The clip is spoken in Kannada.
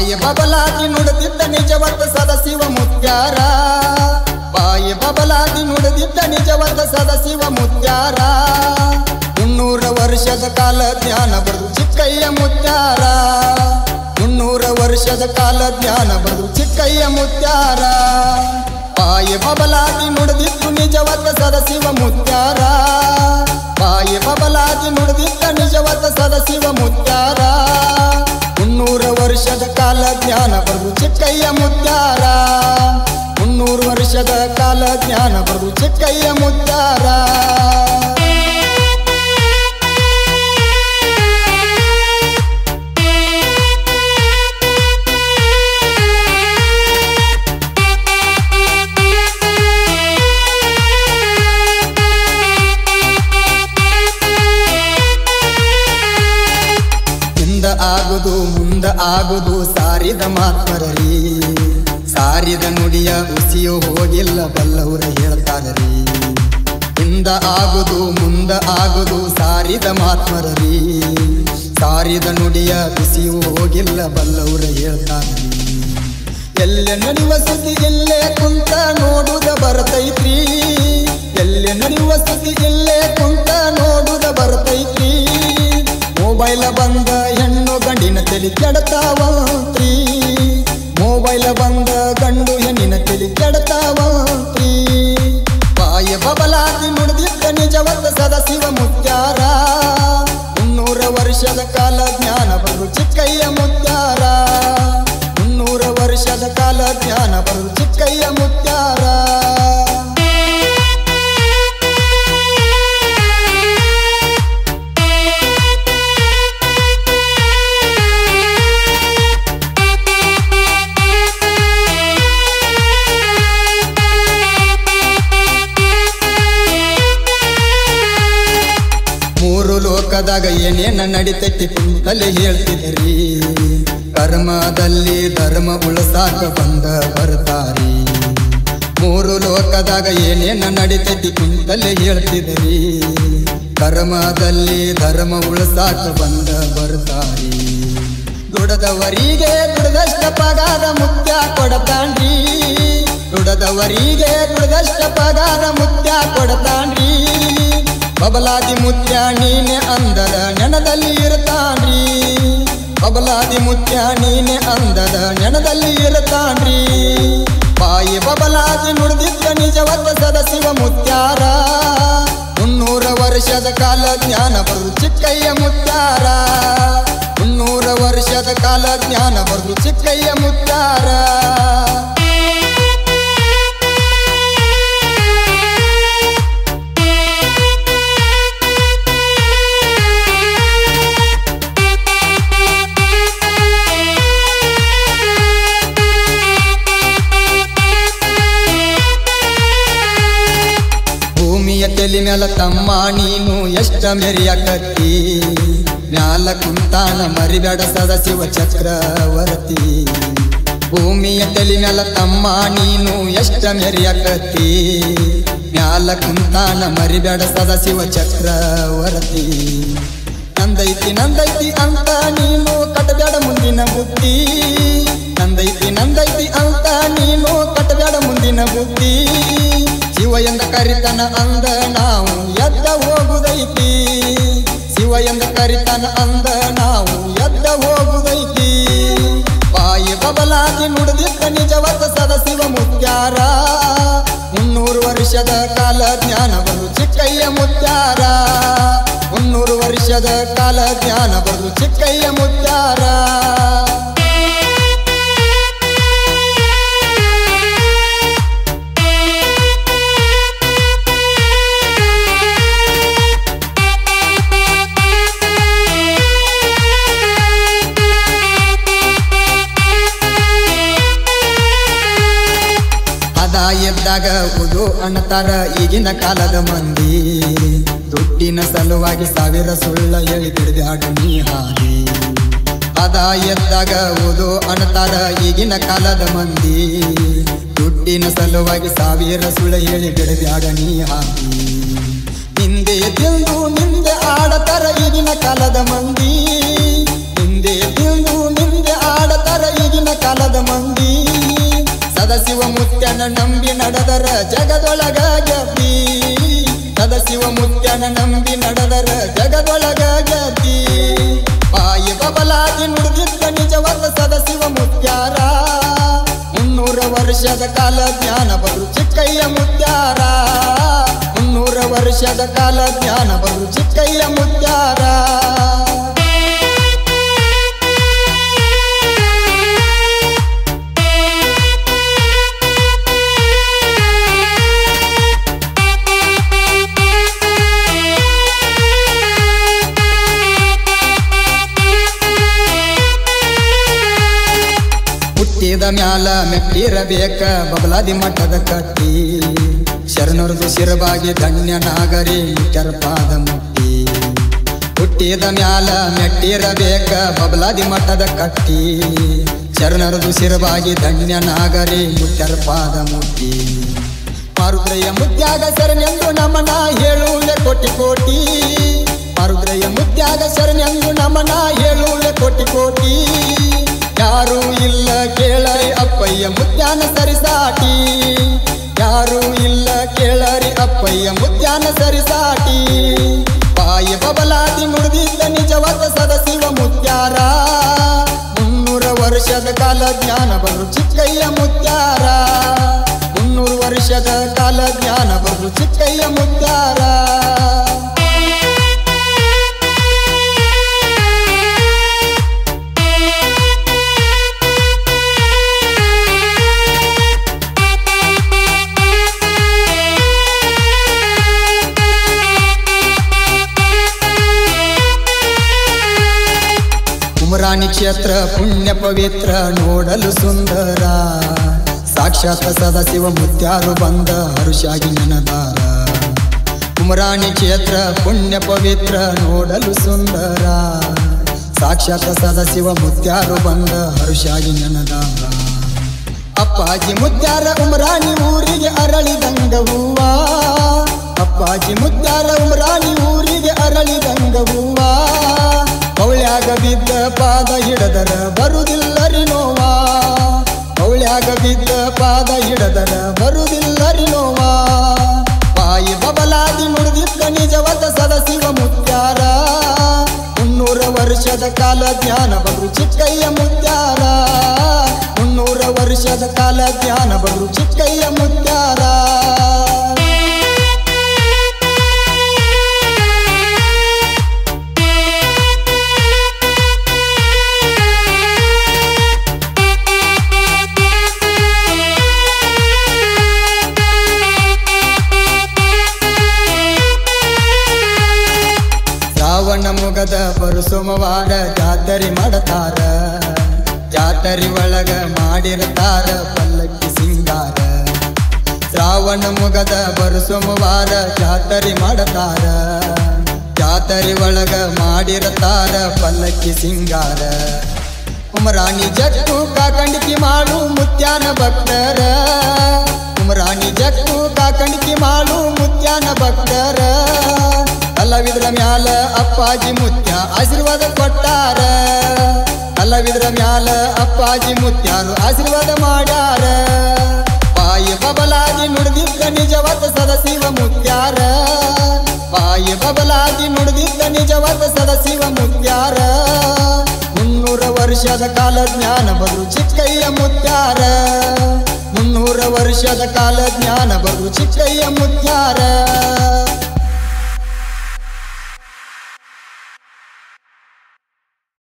ಬಾಯಿ ಬಬಲಾಗಿ ನುಡಿದಿದ್ದ ನಿಜವತ್ತ ಸದಶಿವ ಮುತ್ಯಾರ ಬಾಯಿ ಬಬಲಾಗಿ ನುಡಿದಿದ್ದ ನಿಜವತ್ತ ಸದಶಿವ ಮುತ್ಯಾರ ಮುನ್ನೂರ ವರ್ಷದ ಕಾಲ ಜ್ಞಾನ ಬರೆದು ಚಿಕ್ಕಯ್ಯ ಮುತ್ಯಾರ ಮುನ್ನೂರ ವರ್ಷದ ಕಾಲ ಜ್ಞಾನ ಬರೆದು ಚಿಕ್ಕಯ್ಯ ಮುತ್ಯಾರ ಬಾಯಿ ಬಬಲಾಗಿ ನುಡಿದಿದ್ದು ನಿಜವತ್ತ ಸದಶಿವ ಮುತ್ಯಾರ ಬಾಯಿ ಬಬಲಾಗಿ ನುಡಿದಿದ್ದ ನಿಜವತ್ತ ಸದಶಿವ ಮುತ್ಯಾರ ಮುನ್ನೂರ ವರ್ಷದ ಕಾಲ ಜ್ಞಾನ ಬರೆದು ಚಿಕ್ಕಯ್ಯ ಮುತ್ಯಾರ ಮುನ್ನೂರು ವರ್ಷದ ಕಾಲ ಜ್ಞಾನ ಬರೆದು ಚಿಕ್ಕಯ್ಯ ಮುತ್ಯಾರ ಹಿಂದ ಆಗುದು ಮುಂದ ಆಗುದು ಸಾರಿದ ಮಾತ್ಮರರಿ ಸಾರಿದ ನುಡಿಯ ರುಚಿಯು ಹೋಗಿಲ್ಲ ಬಲ್ಲವರ ಹೇಳ್ತಾರರಿ ಹಿಂದ ಆಗುದು ಮುಂದ ಆಗುದು ಸಾರಿದ ಮಾತ್ಮರರಿ ಸಾರಿದ ನುಡಿಯ ರುಚಿಯು ಹೋಗಿಲ್ಲ ಬಲ್ಲವರ ಹೇಳ್ತಾರರಿ ಎಲ್ಲೆ ನಡೆಯುವ ಸುದ್ದಿ ಇಲ್ಲೇ ಕುಂತ ನೋಡುದ ಬರ್ತೈತ್ರಿ ಎಲ್ಲೆ ನಡೆಯುವ ಸುದ್ದಿ ಇಲ್ಲೇ ಕುಂತ ನೋಡುದ ಬರ್ತೈತ್ರಿ ಮೊಬೈಲ ಬಂದ ಹೆಣ್ಣು ಗಂಡಿನ ತಲೆ ಕೆಡತಾವಂತ್ರಿ ಮೊಬೈಲ ಬಂದ ಗಂಡು ಹೆಣ್ಣಿನ ತಲೆ ಕೆಡತಾವಂತ್ರಿ ಬಾಯ ಬಬಲಾಗಿ ನುಡಿದಿದ್ದ ನಿಜವತ್ತ ಸದಶಿವ ಮುತ್ಯಾರ ಮುನ್ನೂರ ವರ್ಷದ ಕಾಲ ಜ್ಞಾನ ಬರು ಚಿಕ್ಕಯ್ಯ ಮುತ್ಯಾರ ಮುನ್ನೂರ ವರ್ಷದ ಕಾಲ ಜ್ಞಾನ ಬರು ಚಿಕ್ಕಯ್ಯ ಮುತ್ಯಾರ ಮೂರು ಲೋಕದಾಗ ಏನೇನ ನಡಿತೈತಿ ಕುಂತಲೆ ಹೇಳ್ತಿದ್ರಿ ಕರ್ಮದಲ್ಲಿ ಧರ್ಮ ಉಳಸಾಕ ಬಂದ ಬರ್ತಾರಿ ಮೂರು ಲೋಕದಾಗ ಏನೇನ ನಡಿತೈತಿ ಕುಂತಲೆ ಹೇಳ್ತಿದ್ರಿ ಕರ್ಮದಲ್ಲಿ ಧರ್ಮ ಉಳಸಾಕ ಬಂದ ಬರ್ತಾರಿ ದುಡದವರಿಗೆ ದುಡದಷ್ಟ ಪಗಾರ ಮುತ್ಯ ಕೊಡತಾನ್ರಿ ದುಡದವರಿಗೆ ದುಡದಷ್ಟ ಪಗಾರ ಮುತ್ಯ ಕೊಡತಾನ್ರಿ ಬಬಲಾದಿ ಮುತ್ಯ ನೀನೆ ಅಂದದ ನೆನದಲ್ಲಿ ಇರ್ತಾನ್ರಿ ಬಬಲಾದಿ ಮುತ್ಯ ನೀನೆ ಅಂದದ ನೆನದಲ್ಲಿ ಇರ್ತಾನ್ರಿ ಬಾಯಿ ಬಬಲಾದಿ ನುಡಿದಿದ್ದ ನಿಜವತ್ತ ಸದಶಿವ ಮುತ್ಯಾರ ಮುನ್ನೂರ ವರ್ಷದ ಕಾಲ ಜ್ಞಾನ ಬರು ಚಿಕ್ಕಯ್ಯ ಮುತ್ಯಾರ ಮುನ್ನೂರ ವರ್ಷದ ಕಾಲ ಜ್ಞಾನ ಬರು ಚಿಕ್ಕಯ್ಯ ಮುತ್ಯಾರ ಭೂಮಿಯ ತೆಲಿ ಮ್ಯಾಲ ತಮ್ಮ ನೀನು ಎಷ್ಟ ಮೆರಿಯಕತ್ತಿ ಮ್ಯಾಲ ಕುಂತಾನ ಮರಿಬೇಡ ಸದಶಿವ ಚಕ್ರವರ್ತಿ ಭೂಮಿಯ ತೆಲಿ ಮ್ಯಾಲ ತಮ್ಮ ನೀನು ಎಷ್ಟ ಮೆರಿಯಕತ್ತಿ ಮ್ಯಾಲ ಕುಂತಾನ ಮರಿಬೇಡ ಸದಶಿವ ಚಕ್ರವರ್ತಿ ನಂದೈತಿ ನಂದೈತಿ ಅಂತ ನೀನು ಕಟ್ಟಬೇಡ ಮುಂದಿನ ಬುದ್ಧಿ ನಂದೈತಿ ನಂದೈತಿ ಅಂತ ನೀನು ಕಟ್ಟಬೇಡ ಮುಂದಿನ ಬುದ್ಧಿ ಶಿವ ಎಂದ ಕರಿತನ ಅಂದ ನಾವು ಎದ್ದ ಹೋಗುದೈತಿ ಶಿವ ಎಂದ ಕರಿತನ ಅಂದ ನಾವು ಎದ್ದ ಹೋಗುದೈತಿ ಬಾಯಿ ಬಬಲಾಗಿ ನುಡಿದಿದ್ದ ನಿಜವತ್ತ ಸದಶಿವ ಮುತ್ಯಾರ ಮುನ್ನೂರು ವರ್ಷದ ಕಾಲ ಜ್ಞಾನ ಬರು ಚಿಕ್ಕಯ್ಯ ಮುತ್ಯಾರ ಮುನ್ನೂರು ವರ್ಷದ ಕಾಲ ಜ್ಞಾನ ಬರು ಚಿಕ್ಕಯ್ಯ ಮುತ್ಯಾರ ಅದ ಎದ್ದಾಗ ಉದು ಅಣ್ಣತಾರ ಈಗಿನ ಕಾಲದ ಮಂದಿ ದುಡ್ಡಿನ ಸಲುವಾಗಿ ಸಾವಿರ ಸುಳ್ಳ ಹೇಳಿ ಬಿಡಬ್ಯಾಡ ನೀ ಹಾಗೆ ಅದ ಎದ್ದಾಗ ಉದು ಅಣ್ಣತಾರ ಈಗಿನ ಕಾಲದ ಮಂದಿ ದುಡ್ಡಿನ ಸಲುವಾಗಿ ಸಾವಿರ ಸುಳ್ಳ ಹೇಳಿ ಬಿಡಬ್ಯಾಡ ನೀ ಹಾಗೆ ನಿಂದೆ ತಿಂದು ನಿಂದೆ ಆಡತರ ಈಗಿನ ಕಾಲದ ಮಂದಿ ನಿಂದೆ ತಿಂದು ನಿಂದೆ ಆಡತರ ಈಗಿನ ಮುತ್ಯನ ನಂಬಿ ನಡೆದರ ಜಗದೊಳಗ ಗೆದ್ದಿ ಸದಶಿವ ಮುತ್ಯನ ನಂಬಿ ನಡೆದರ ಜಗದೊಳಗ ಗೆದ್ದಿ ಬಾಯಿ ಬಬಲಾಗಿ ನುಡಿದಿದ್ದ ನಿಜವಾದ ಸದಶಿವ ಮುತ್ಯಾರ ಮುನ್ನೂರ ವರ್ಷದ ಕಾಲ ಜ್ಞಾನ ಬರು ಚಿಕ್ಕಯ್ಯ ಮುತ್ಯಾರ ಮುನ್ನೂರ ವರ್ಷದ ಕಾಲ ಜ್ಞಾನ ಬರು ಚಿಕ್ಕಯ್ಯ ಮುತ್ಯಾರ ಹುಟ್ಟಿದ ಮ್ಯಾಲ ಮೆಟ್ಟಿರಬೇಕ ಬಬಲಾದಿ ಮಠದ ಕಟ್ಟಿ ಶರಣರದು ಶಿರವಾಗಿ ಧನ್ಯ ನಾಗರಿ ಪಾದ ಮುಟ್ಟಿ ಹುಟ್ಟಿದ ಮ್ಯಾಲ ಮೆಟ್ಟಿರಬೇಕ ಬಬಲಾದಿ ಮಠದ ಕಟ್ಟಿ ಶರಣರದು ಶಿರವಾಗಿ ಧನ್ಯ ನಾಗರಿ ಪಾದ ಮುಟ್ಟಿ ಮಾರುದ್ರಯ್ಯ ಮುತ್ಯಾಗ ಶರಣೆಂದು ನಮನ ಹೇಳುವೆ ಕೋಟಿ ಕೋಟಿ ಮಾರುದ್ರಯ್ಯ ಮುತ್ಯಾಗ ಶರಣೆಂದು ನಮನ ಹೇಳುವೆ ಕೋಟಿ ಕೋಟಿ ಯಾರು ಇಲ್ಲ ಕೇಳರಿ ಅಪ್ಪಯ್ಯ ಮುತ್ಯಾನ ಸರಿಸಾಟಿ ಯಾರು ಇಲ್ಲ ಕೇಳರಿ ಅಪ್ಪಯ್ಯ ಮುತ್ಯಾನ ಸರಿಸಾಟಿ ಬಾಯಿ ಬಬಲಾದಿ ನುಡಿದಿದ್ದ ನಿಜವಾದ ಸದಶಿವ ಮುತ್ಯಾರ ಮುನ್ನೂರ ವರ್ಷದ ಕಾಲ ಜ್ಞಾನ ಬರು ಚಿಕ್ಕಯ್ಯ ಮುತ್ಯಾರ ಮುನ್ನೂರು ವರ್ಷದ ಕಾಲ ಜ್ಞಾನ ಬರು ಚಿಕ್ಕಯ್ಯ ಮುತ್ಯಾರ ಕುಮರಾಣಿ ಕ್ಷೇತ್ರ ಪುಣ್ಯ ಪವಿತ್ರ ನೋಡಲು ಸುಂದರ ಸಾಕ್ಷಾತ್ ಸದಶಿವ ಮುತ್ಯಾರು ಬಂದ ಹರುಷಾಗಿ ನೆನದಾರ ಕುಮರಾಣಿ ಕ್ಷೇತ್ರ ಪುಣ್ಯ ಪವಿತ್ರ ನೋಡಲು ಸುಂದರ ಸಾಕ್ಷಾತ್ ಸದಶಿವ ಮುತ್ಯಾರು ಬಂದ ಹರುಷಾಗಿ ನೆನದಾರ ಅಪ್ಪಾಜಿ ಮುತ್ಯಾರ ಉಮರಾಣಿ ಊರಿಗೆ ಅರಳಿದಂಗ ಹೂವ ಅಪ್ಪಾಜಿ ಮುತ್ಯಾರ ಉಮರಾಣಿ ಊರಿಗೆ ಅರಳಿದಂಗ ಹೂವ ಕೌಳ್ಯಾಗ ಬಿದ್ದ ಪಾದ ಹಿಡದರ ಬರುದಿಲ್ಲರಿ ನೋವಾ ಕೌಳ್ಯಾಗ ಬಿದ್ದ ಪಾದ ಹಿಡದರ ಬರುದಿಲ್ಲರಿ ನೋವಾ ಬಾಯಿ ಬಬಲಾದಿ ನುಡಿದಿದ್ದ ನಿಜವಾದ ಸದಶಿವ ಮುತ್ಯಾರ ಮುನ್ನೂರ ವರ್ಷದ ಕಾಲ ಜ್ಞಾನ ಬರು ಚಿಕ್ಕಯ್ಯ ಮುತ್ಯಾರ ಮುನ್ನೂರ ವರ್ಷದ ಕಾಲ ಜ್ಞಾನ ಬರು ಚಿಕ್ಕಯ್ಯ ಮುತ್ಯಾರ ಶ್ರಾವಣ ಮುಗದ ಬರು ಸೋಮವಾರ ಜಾತರಿ ಮಾಡತಾರ ಜಾತರಿ ಒಳಗ ಮಾಡಿರ್ತಾರ ಪಲ್ಲಕ್ಕಿ ಸಿಂಗಾರ ಶ್ರಾವಣ ಮುಗದ ಬರು ಸೋಮವಾರ ಜಾತರಿ ಮಾಡತಾರ ಜಾತರಿ ಒಳಗ ಮಾಡಿರ್ತಾರ ಪಲ್ಲಕ್ಕಿ ಸಿಂಗಾರ ಉಮರಾಣಿ ಜಟ್ಟು ಕಾಕಂಡಿಕಿ ಮಾಡು ಮುತ್ಯಾನ ಭಕ್ತರ ಉಮರಾಣಿ ಜಟ್ಟು ಕಾಕಂಡಿಕಿ ಮಾಡು ಮುತ್ಯಾನ ಭಕ್ತರ ಕಲಾವಿದ್ರ ಮ್ಯಾಲ ಅಪ್ಪಾಜಿ ಮುತ್ಯ ಆಶೀರ್ವಾದ ಕೊಟ್ಟಾರ ಕಲಾವಿದ್ರ ಮ್ಯಾಲ ಅಪ್ಪಾಜಿ ಮುತ್ಯಾರು ಆಶೀರ್ವಾದ ಮಾಡ್ಯಾರ ಬಾಯಿ ಬಬಲಾಗಿ ನುಡಿದಿದ್ದ ನಿಜವಾದ ಸದಶಿವ ಮುತ್ಯಾರ ಬಾಯಿ ಬಬಲಾಗಿ ನುಡಿದಿದ್ದ ನಿಜವಾದ ಸದಶಿವ ಮುತ್ಯಾರ ಮುನ್ನೂರ ವರ್ಷದ ಕಾಲ ಜ್ಞಾನ ಬರು ಚಿಕ್ಕಯ್ಯ ಮುತ್ಯಾರ ಮುನ್ನೂರ ವರ್ಷದ ಕಾಲ ಜ್ಞಾನ ಬರು ಚಿಕ್ಕಯ್ಯ ಮುತ್ಯಾರ